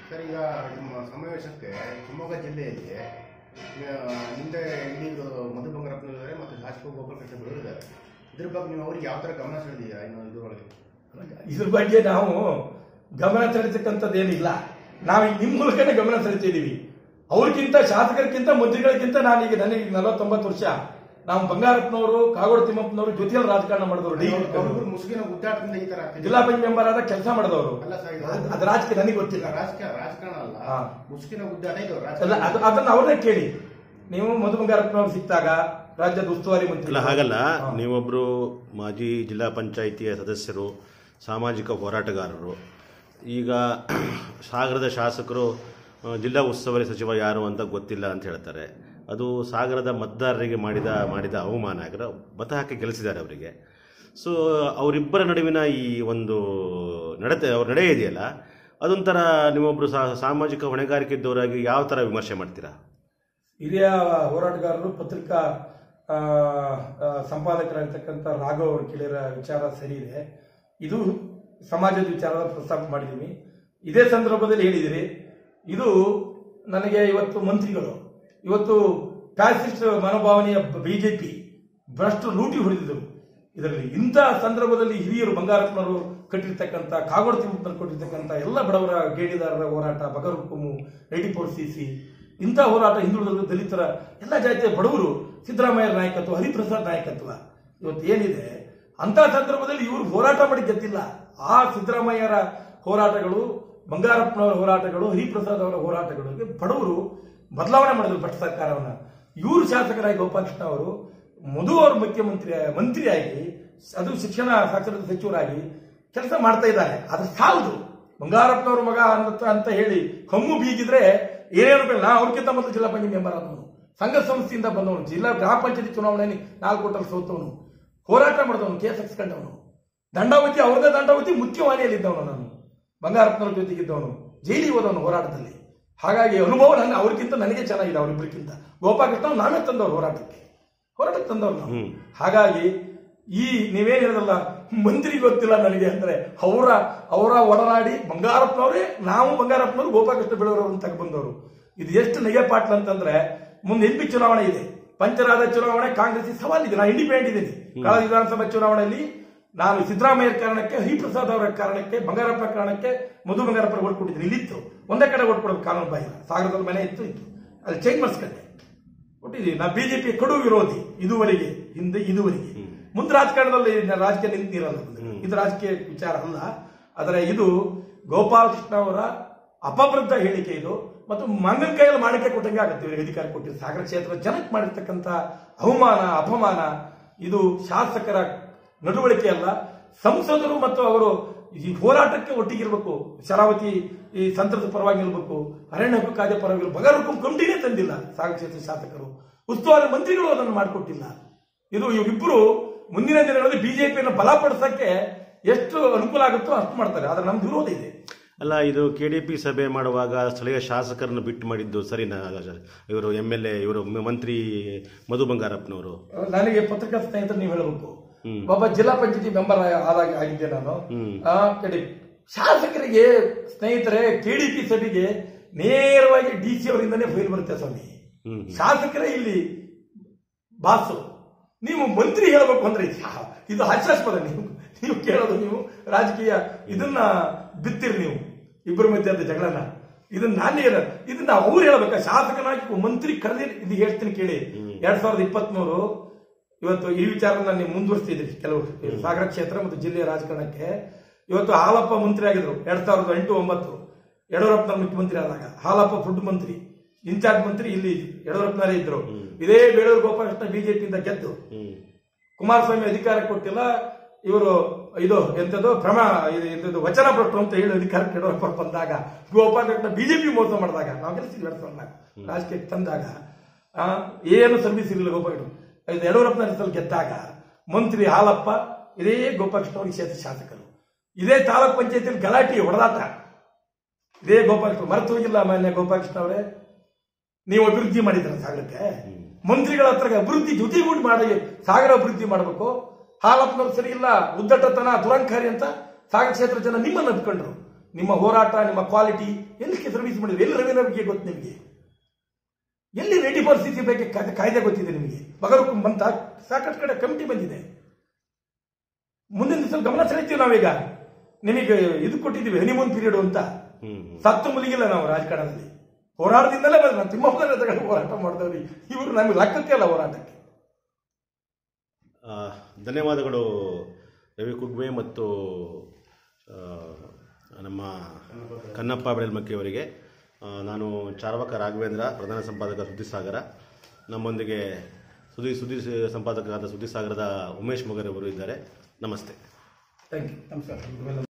Sir ಈಗ ನಿಮ್ಮ ಸಮಾವೇಶಕ್ಕೆ ಶಿವಮೊಗ್ಗ ಜಿಲ್ಲೆಯಲ್ಲಿ ಆ, ಹಿಂದೆ ಇಲ್ಲಿ ಮಧು ಬಂಗಾರಪ್ಪನವರಿದ್ದಾರೆ ಮತ್ತು ಶಾಸಕ ಗೋಪಾಲ ಕೃಷ್ಣಗಳು ಇದ್ದಾರೆ ಇದ್ರ ಬಗ್ಗೆ ನೀವು ಅವ್ರಿಗೆ ಯಾವ ಥರ ಗಮನ ಸೆಳೆದಿದ್ದೀರಾ ಇನ್ನು ಇದರೊಳಗೆ ಇದ್ರ ಬಗ್ಗೆ ನಾವು ಗಮನ ಸೆಳೆತಕ್ಕಂಥದ್ದೇನಿಲ್ಲ ನಾವು ಈಗ ನಿಮ್ಮ ಮೂಲಕನೇ ಗಮನ ಸೆಳಿತಿದ್ದೀವಿ ಅವ್ರಿಗಿಂತ ಶಾಸಕರಿಗಿಂತ ಮಂತ್ರಿಗಳಿಗಿಂತ ನಾನೀಗ ನನಗೆ ನಲವತ್ತೊಂಬತ್ತು ವರ್ಷ ನಾವು ಬಂಗಾರಪ್ಪನವರು ಕಾಗೋಡು ತಿಮ್ಮಪ್ಪನವರು ಜೊತೆಯಲ್ಲಿ ರಾಜಕಾರಣ ಮಾಡಿದವರು ಡಿ ಅವ್ರಿಗೂ ಮುಸುಕಿನ ಗುದ್ದಾಟದಿಂದ ಈ ಥರ ಆಗ್ತಿದೆ ಜಿಲ್ಲಾ ಪಂಚಾಯತ್ ಮೆಂಬರ್ ಆದ ಕೆಲಸ ಮಾಡಿದವರು ಅಲ್ಲ ಸರ್ ಇದು ಅದ್- ಅದ್ ರಾಜಕೀಯ ನನಗೆ ಗೊತ್ತಿಲ್ಲ ರಾಜಕೀಯ ರಾಜಕಾರಣ ಅಲ್ಲ ಹಾ. ಮುಸುಕಿನ ಗುದ್ದಾಟ ಇದು ಅಲ್ಲ ರಾಜಕಾರಣ ಅದು ಅದನ್ನ ಅವ್ರನ್ನೇ ಕೇಳಿ ನೀವು ಮಧು ಬಂಗಾರಪ್ಪನವ್ರು ಸಿಕ್ತಾಗ ರಾಜ್ಯದ ಉಸ್ತುವಾರಿ ಮಂತ್ರಿ ಇಲ್ಲ ಹಾಗಲ್ಲ ಹಾ. ನೀವೊಬ್ಬರು ಮಾಜಿ ಜಿಲ್ಲಾ ಪಂಚಾಯಿತಿಯ ಸದಸ್ಯರು ಸಾಮಾಜಿಕ ಹೋರಾಟಗಾರರು ಈಗ ಸಾಗರದ ಶಾಸಕರು ಆ, ಜಿಲ್ಲಾ ಉಸ್ತುವಾರಿ ಸಚಿವ ಯಾರು ಅಂತ ಗೊತ್ತಿಲ್ಲ ಅಂತ ಹೇಳ್ತಾರೆ ಅದು ಸಾಗರದ ಮತದಾರರಿಗೆ ಮಾಡಿದ ಮಾಡಿದ ಅವಮಾನ ಯಾಕಂದ್ರೆ ಮತ ಹಾಕಿ ಗೆಲ್ಲಿಸಿದ್ದಾರೆ ಅವರಿಗೆ ಸೊ ಅವರಿಬ್ಬರ ನಡುವಿನ ಈ ಒಂದು ನಡತೆ ಅವ್ರ ನಡೆ ಇದೆಯಲ್ಲ ಅದೊಂಥರ ನೀವೊಬ್ಬರು ಸಾಮಾಜಿಕ ಹೊಣೆಗಾರಿಕೆ ಇದ್ದವರಾಗಿ ಯಾವ ಥರ ವಿಮರ್ಶೆ ಮಾಡ್ತೀರಾ ಹಿರಿಯ ಹೋರಾಟಗಾರರು ಪತ್ರಿಕಾ ಆ, ಆ, ಸಂಪಾದಕರಾಗಿರ್ತಕ್ಕಂಥ ರಾಘವ್ ಅವರು ಕೇಳಿರೋ ವಿಚಾರ ಸರಿ ಇದೆ ಇದು ಸಮಾಜದ ವಿಚಾರದ ಪ್ರಸ್ತಾಪ ಮಾಡಿದ್ದೀನಿ ಇದೇ ಸಂದರ್ಭದಲ್ಲಿ ಹೇಳಿದಿರಿ ಇದು ನನಗೆ ಇವತ್ತು ಮಂತ್ರಿಗಳು ಇವತ್ತು ಫ್ಯಾಸಿಸ್ಟ್ ಮನೋಭಾವನೆಯ ಬಿಜೆಪಿ ಭ್ರಷ್ಟ ಲೂಟಿ ಹೊಡೆದಿದ್ದರು ಇದರಲ್ಲಿ ಇಂಥ ಸಂದರ್ಭದಲ್ಲಿ ಹಿರಿಯರು ಬಂಗಾರಪ್ಪನವರು ಕಟ್ಟಿರ್ತಕ್ಕಂಥ ಕಾಗೋಡು ತಿಮ್ಮಪ್ಪನವರು ಕೊಟ್ಟಿರ್ತಕ್ಕಂಥ ಎಲ್ಲ ಬಡವರ ಗೇಡಿದಾರರ ಹೋರಾಟ ಬಗರ್ ಹುಕುಮು ಏಟಿ ಫೋರ್ ಸಿ ಸಿ ಇಂಥ ಹೋರಾಟ ಹಿಂದುಳಿದ ದಲಿತರ ಎಲ್ಲ ಜಾತಿಯ ಬಡವರು ಸಿದ್ದರಾಮಯ್ಯ ನಾಯಕತ್ವ ಹರಿಪ್ರಸಾದ್ ನಾಯಕತ್ವ ಇವತ್ತು ಏನಿದೆ ಅಂತ ಸಂದರ್ಭದಲ್ಲಿ ಇವರು ಹೋರಾಟ ಮಾಡಿ ಗೆದ್ದಿಲ್ಲ ಆ ಸಿದ್ದರಾಮಯ್ಯರ ಹೋರಾಟಗಳು ಬಂಗಾರಪ್ಪನವರ ಹೋರಾಟಗಳು ಹರಿಪ್ರಸಾದ್ ಅವರ ಹೋರಾಟಗಳಿಗೆ ಬಡವರು ಬದಲಾವಣೆ ಮಾಡಿದ್ರು ಭಟ್ಟ ಸರ್ಕಾರವನ್ನ ಇವರು ಶಾಸಕರಾಗಿ ಗೋಪಾಲಕೃಷ್ಣ ಅವರು ಮಧು ಅವರು ಮುಖ್ಯಮಂತ್ರಿ ಮಂತ್ರಿಯಾಗಿ ಅದು ಶಿಕ್ಷಣ ಸಾಕ್ಷರತಾ ಸಚಿವರಾಗಿ ಕೆಲಸ ಮಾಡ್ತಾ ಇದ್ದಾರೆ ಅದು ಸಾಲದು ಬಂಗಾರಪ್ಪನವ್ರ ಮಗ ಅಂತ ಅಂತ ಹೇಳಿ ಕಮ್ಮು ಬೀಗಿದ್ರೆ ಏನೇನು ಬೇಡ ನಾ ಅವ್ರಿಗಿಂತ ಮೊದಲು ಜಿಲ್ಲಾ ಪಂಚಾಯತ್ ಮೆಂಬರ್ ಆದವನು ಸಂಘ ಸಂಸ್ಥೆಯಿಂದ ಬಂದವನು ಜಿಲ್ಲಾ ಗ್ರಾಮ ಪಂಚಾಯತಿ ಚುನಾವಣೆಯಲ್ಲಿ ನಾಲ್ಕು ಕೋಟಲ್ಲಿ ಸೋತವನು ಹೋರಾಟ ಮಾಡಿದವನು ಕೇಸ್ ಹಚ್ಕೊಂಡವನು ದಂಡಾವತಿ ಅವ್ರದೇ ದಂಡಾವತಿ ಮುಖ್ಯವಾಣಿಯಲ್ಲಿದ್ದವನು ನಾನು ಬಂಗಾರಪ್ಪನವ್ರ ಜೊತೆಗಿದ್ದವನು ಜೈಲಿಗೆ ಹೋದವನು ಹೋರಾಟದಲ್ಲಿ ಹಾಗಾಗಿ ಅನುಭವ ನನ್ನ ಅವ್ರಿಗಿಂತ ನನಗೆ ಚೆನ್ನಾಗಿದೆ ಅವರಿಬ್ಬರಿಗಿಂತ ಗೋಪಾಲಕೃಷ್ಣ ನಾವೇ ತಂದವರು ಹೋರಾಟಕ್ಕೆ ಹೋರಾಟಕ್ಕೆ ತಂದವರು ನಾವು ಹಾಗಾಗಿ ಈ ನೀವೇನ್ ಹೇಳಿದ್ರಲ್ಲ ಮಂತ್ರಿ ಗೊತ್ತಿಲ್ಲ ನನಗೆ ಅಂದ್ರೆ ಅವರ ಅವರ ಒಡನಾಡಿ ಬಂಗಾರಪ್ಪನವರೇ ನಾವು ಬಂಗಾರಪ್ಪನವರು ಗೋಪಾಲಕೃಷ್ಣ ಬೆಳವರು ಅಂತ ಬಂದವರು ಇದು ಎಷ್ಟು ನಗೆಪಾಟ್ಲ ಅಂತಂದ್ರೆ ಮುಂದೆ ಎಂ ಪಿ ಚುನಾವಣೆ ಇದೆ ಪಂಚರಾದ ಚುನಾವಣೆ ಕಾಂಗ್ರೆಸ್ ಸವಾಲಿದೆ ನಾನು ಇಂಡಿಪೆಂಡೆಂಟ್ ಇದ್ದೀನಿ ಕಳೆದ ವಿಧಾನಸಭಾ ಚುನಾವಣೆಯಲ್ಲಿ ನಾನು ಸಿದ್ದರಾಮಯ್ಯ ಕಾರಣಕ್ಕೆ ಹರಿಪ್ರಸಾದ್ ಅವರ ಕಾರಣಕ್ಕೆ ಬಂಗಾರಪ್ಪ ಕಾರಣಕ್ಕೆ ಮಧು ಬಂಗಾರಪ್ಪ ಓಟ್ ಕೊಟ್ಟಿದ್ದೀನಿ ಇಲ್ಲಿತ್ತು ಒಂದೇ ಕಡೆ ಓಟ್ ಕೊಡೋದು ಕಾನೂನು ಬಾಹಿರ ಸಾಗರದಲ್ಲಿ ಮನೆ ಇತ್ತು ಇತ್ತು ಅಲ್ಲಿ ಚೇಂಜ್ ಮಾಡಿಸ್ಕೊಂಡೆ ಕೊಟ್ಟಿದ್ದೀವಿ ನಾ ಬಿಜೆಪಿ ಕಡು ವಿರೋಧಿ ಇದುವರೆಗೆ ಹಿಂದೆ ಇದುವರೆಗೆ ಮುಂದೆ ರಾಜಕಾರಣದಲ್ಲಿ ನಾ ರಾಜಕೀಯ ನಿಂತಿರಲ್ಲ ಇದು ರಾಜಕೀಯ ವಿಚಾರ ಅಲ್ಲ ಆದರೆ ಇದು ಗೋಪಾಲಕೃಷ್ಣ ಅವರ ಅಪವೃದ್ಧ ಹೇಳಿಕೆ ಇದು ಮತ್ತು ಮಂಗನ ಕೈಯಲ್ಲಿ ಮಾಡಿಕೆ ಕೊಟ್ಟಂಗೆ ಆಗುತ್ತೆ ಇವರಿಗೆ ಅಧಿಕಾರ ಕೊಟ್ಟಿದ್ದು ಸಾಗರ ಕ್ಷೇತ್ರ ಜನಕ್ಕೆ ಮಾಡಿರ್ತಕ್ಕಂಥ ಅವಮಾನ ಅಪಮಾನ ಇದು ಶಾಸಕರ ನಡವಳಿಕೆ ಅಲ್ಲ ಸಂಸದರು ಮತ್ತು ಅವರು ಈ ಹೋರಾಟಕ್ಕೆ ಒಟ್ಟಿಗಿರ್ಬೇಕು ಶರಾವತಿ ಈ ಸಂತರದ ಪರವಾಗಿ ನಿಲ್ಬೇಕು ಅರಣ್ಯ ಹಕ್ಕು ಕಾಯ್ದೆ ಪರವಾಗಿ ಬಗರ್ಕು ಕಂಟಿನೇ ತಂದಿಲ್ಲ ಸಾಗರ ಕ್ಷೇತ್ರ ಶಾಸಕರು ಉಸ್ತುವಾರಿ ಮಂತ್ರಿಗಳು ಅದನ್ನು ಮಾಡಿಕೊಟ್ಟಿಲ್ಲ ಇದು ಇವರಿಬ್ಬರು ಮುಂದಿನ ದಿನಗಳಲ್ಲಿ ಬಿಜೆಪಿಯನ್ನು ಬಲಪಡಿಸಕ್ಕೆ ಎಷ್ಟು ಅನುಕೂಲ ಆಗುತ್ತೋ ಅಷ್ಟು ಮಾಡ್ತಾರೆ ಆದ್ರೆ ನಮ್ದು ವಿರೋಧ ಇದೆ ಅಲ್ಲ ಇದು ಕೆ ಡಿ ಪಿ ಸಭೆ ಮಾಡುವಾಗ ಸ್ಥಳೀಯ ಶಾಸಕರನ್ನು ಬಿಟ್ಟು ಮಾಡಿದ್ದು ಸರಿನಾ ಇವರು ಎಮ್ ಎಲ್ ಎ ಇವರು ಮಂತ್ರಿ ಮಧು ಬಂಗಾರಪ್ಪನವರು ನನಗೆ ಪತ್ರಿಕಾ ಸ್ನೇಹಿತರು ನೀವು ಹೇಳಬೇಕು ಒಬ್ಬ ಜಿಲ್ಲಾ ಪಂಚಾಯತಿ ಮೆಂಬರ್ ಆದಾಗ ಆಗಿದ್ದೆ ನಾನು ಆ, ಕಡೆ ಶಾಸಕರಿಗೆ ಸ್ನೇಹಿತರೆ ಕೆಡಿಪಿ ಸಭೆಗೆ ನೇರವಾಗಿ ಡಿ ಸಿ ಅವರಿಂದನೇ ಫೈಲ್ ಬರುತ್ತೆ ಸ್ವಾಮಿ ಶಾಸಕರೇ ಇಲ್ಲಿ ಬಾಸು ನೀವು ಮಂತ್ರಿ ಹೇಳಬೇಕು ಅಂದ್ರೆ ಇದು ಯಾ- ಇದು ಹಾಸ್ಯಾಸ್ಪದ ನೀವು ನೀವು ಕೇಳೋದು ನೀವು ರಾಜಕೀಯ ಇದನ್ನ ಬಿತ್ತಿರಿ ನೀವು ಇಬ್ಬರ ಮಧ್ಯೆ ಆದ ಜಗಳನ ಇದನ್ನ ನಾನೇ ಹೇಳ ಇದನ್ನ ಅವ್ರು ಹೇಳ್ಬೇಕಾ ಶಾಸಕನಾಗಿ ಮಂತ್ರಿ ಕರೆದಿ ಇದು ಹೇಳ್ತೀನಿ ಕೇಳಿ ಎರಡ್ ಸಾವಿರದ ಇಪ್ಪತ್ಮೂರು ಇವತ್ತು ಈ ವಿಚಾರ ನೀವು ಮುಂದುವರಿಸ್ತಿದ್ರಿ ಕೆಲವು ಸಾಗರ ಕ್ಷೇತ್ರ ಮತ್ತು ಜಿಲ್ಲೆಯ ರಾಜಕಾರಣಕ್ಕೆ ಇವತ್ತು ಹಾಲಪ್ಪ ಮಂತ್ರಿ ಆಗಿದ್ರು ಎರಡ್ ಸಾವಿರದ ಎಂಟು ಒಂಬತ್ತು ಯಡಿಯೂರಪ್ಪನ ಮುಖ್ಯಮಂತ್ರಿ ಆದಾಗ ಹಾಲಪ್ಪ ಫುಡ್ ಮಂತ್ರಿ ಇನ್ಚಾರ್ಜ್ ಮಂತ್ರಿ ಇಲ್ಲಿ ಯಡಿಯೂರಪ್ಪನವರೇ ಇದ್ರು ಇದೇ ಬೇಳೂರು ಗೋಪಾಲಕೃಷ್ಣ ಬಿಜೆಪಿಯಿಂದ ಗೆದ್ದು ಕುಮಾರಸ್ವಾಮಿ ಅಧಿಕಾರ ಕೊಟ್ಟಿಲ್ಲ ಇವರು ಇದು ಎಂತದ್ದು ಭ್ರಮ ಇದು ಎಂತದ್ದು ವಚನ ಕೊಟ್ಟರು ಅಂತ ಹೇಳಿ ಅಧಿಕಾರಕ್ಕೆ ಯಡಿಯೂರಪ್ಪ ಬಂದಾಗ ಗೋಪಾಲಕೃಷ್ಣ ಬಿಜೆಪಿ ಮೋಸ ಮಾಡಿದಾಗ ನಾವು ಗೆಲ್ಸಿದ್ವಿ ಎರಡ್ ಸಾವಿರದ ನಾಲ್ಕು ರಾಜಕೀಯಕ್ಕೆ ತಂದಾಗ ಆ, ಏನು ಸರ್ವಿಸ್ ಇರಲಿಲ್ಲ ಗೋಪಾಲಕೃಷ್ಣ ಇದು ಯಡಿಯೂರಪ್ಪನ ಹೆಸರಲ್ಲಿ ಗೆದ್ದಾಗ ಮಂತ್ರಿ ಹಾಲಪ್ಪ ಇದೇ ಗೋಪಾಲಕೃಷ್ಣ ಅವರಿಗೆ ಕ್ಷೇತ್ರ ಶಾಸಕರು ಇದೇ ತಾಲೂಕ್ ಪಂಚಾಯತಿಯಲ್ಲಿ ಗಲಾಟೆ ಹೊಡೆದಾಟ ಇದೇ ಗೋಪಾಲಕೃಷ್ಣ ಮರೆತು ಹೋಗಿಲ್ಲ ಮಾನ್ಯ ಗೋಪಾಲಕೃಷ್ಣ ಅವರೇ ನೀವು ಅಭಿವೃದ್ಧಿ ಮಾಡಿದ್ರ ಸಾಗರಕ್ಕೆ ಮಂತ್ರಿಗಳ ಹತ್ರ ಅಭಿವೃದ್ಧಿ ಜೊತೆಗೂಡಿ ಮಾಡಿ ಸಾಗರ ಅಭಿವೃದ್ಧಿ ಮಾಡಬೇಕು ಹಾಲಪ್ಪನವ್ರು ಸರಿ ಇಲ್ಲ ಉದ್ದಟತನ ದುರಂಕಾರಿ ಅಂತ ಸಾಗರ ಕ್ಷೇತ್ರ ಜನ ನಿಮ್ಮನ್ನು ನಂಬ್ಕೊಂಡ್ರು ನಿಮ್ಮ ಹೋರಾಟ ನಿಮ್ಮ ಕ್ವಾಲಿಟಿ ಎಲ್ಲಿ ಸರ್ವಿಸ್ ಮಾಡಿದ್ರು ಎಲ್ಲಿ ರವೀಂದ್ರ ಬಗ್ಗೆ ಗೊತ್ತು ನಿಮಗೆ ಎಲ್ಲಿ ರೆಡಿ ಫಾರ್ ಸಿ ಸಿ ಬಗ್ಗೆ ಕಾಯ್ದೆ- ಕಾಯ್ದೆ ಗೊತ್ತಿದೆ ನಿಮಗೆ ಬಗರಕ್ಕೂ ಬಂತ ಸಾಕಷ್ಟು ಕಡೆ ಕಮಿಟಿ ಬಂದಿದೆ ಮುಂದಿನ ದಿವಸ ಗಮನ ಸೆಳೀತೀವಿ ನಾವೀಗ ನಿಮಗೆ ಇದು ಕೊಟ್ಟಿದ್ದೀವಿ ಹನಿಮೂನ್ ಪೀರಿಯಡ್ ಅಂತ ಹ್ಮ್ ಹ್ಮ್. ಸತ್ತು ಮುಲಿಗಿಲ್ಲ ನಾವು ರಾಜಕಾರಣದಲ್ಲಿ ಹೋರಾಟದಿಂದಲೇ ಬಂದ್ರೆ ನಾವು ತಿಮ್ಮಪ್ಪನ ಎದುರುಗಡೆ ಹೋರಾಟ ಮಾಡಿದವ್ರಿ ಇವರು ನಮಗೆ ಲೆಕ್ಕಕ್ಕೆ ಅಲ್ಲ ಹೋರಾಟಕ್ಕೆ ಆ, ಧನ್ಯವಾದಗಳು ರವಿ ಕುಗ್ವೆ ಮತ್ತು ಆ, ನಮ್ಮ ಕನ್ನಪ್ಪ ಬೆಳಲ್ಮಕ್ಕಿ ಅವರಿಗೆ ಆ, ನಾನು ಚಾರ್ವಕ ರಾಘವೇಂದ್ರ ಪ್ರಧಾನ ಸಂಪಾದಕ ಸುದ್ದಿಸಾಗರ ನಮ್ಮೊಂದಿಗೆ ಸುದ್ದಿ ಸುದ್ದಿ ಸಂಪಾದಕರಾದ ಸುದ್ದಿಸಾಗರದ ಉಮೇಶ್ ಮೊಗರ್ ಅವರು ಇದ್ದಾರೆ ನಮಸ್ತೆ ಥ್ಯಾಂಕ್ ಯು ನಮಸ್ಕಾರ